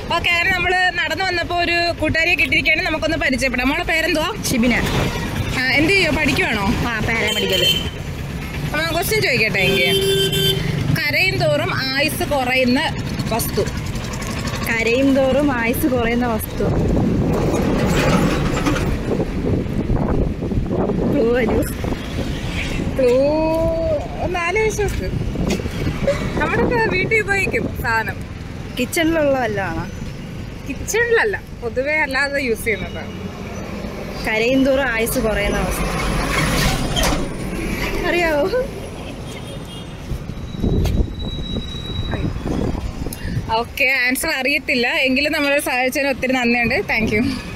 okay അങ്ങനെ നമ്മൾ നടന്നു വന്നപ്പോൾ ഒരു കൂട്ടുകാരിയെ കിട്ടിയിരിക്കുകയാണ് നമുക്കൊന്ന് പരിചയപ്പെടാം മോളെ പേരെന്തുവാ ഷിബിന ആ, എന്ത് ചെയ്യോ പഠിക്കുവാണോ ആ പാരാമെഡിക്കൽ ആ ക്വസ്റ്റ്യൻ ചോദിക്കട്ടെ എങ്കിൽ കരയും തോറും ആയുസ് കുറയുന്ന വസ്തു കരയും തോറും ആയുസ് കുറയുന്ന വസ്തു ക്ലൂ വരൂ ക്ലൂ നാല് വിശ്വസ് നമ്മുടെ വീട്ടിൽ ഉപയോഗിക്കും സാധനം കിച്ചണിലുള്ള വല്ലതാണോ കിച്ചണിലല്ല പൊതുവെ അല്ലാതെ യൂസ് ചെയ്യുന്നത് കരയും തോറും ആയുസ് കുറയുന്ന വസ്തു അറിയാവോ ഓക്കെ ആൻസർ അറിയത്തില്ല എങ്കിലും നമ്മൾ സഹായിച്ചതിന് ഒത്തിരി നന്ദിയുണ്ട് താങ്ക് യു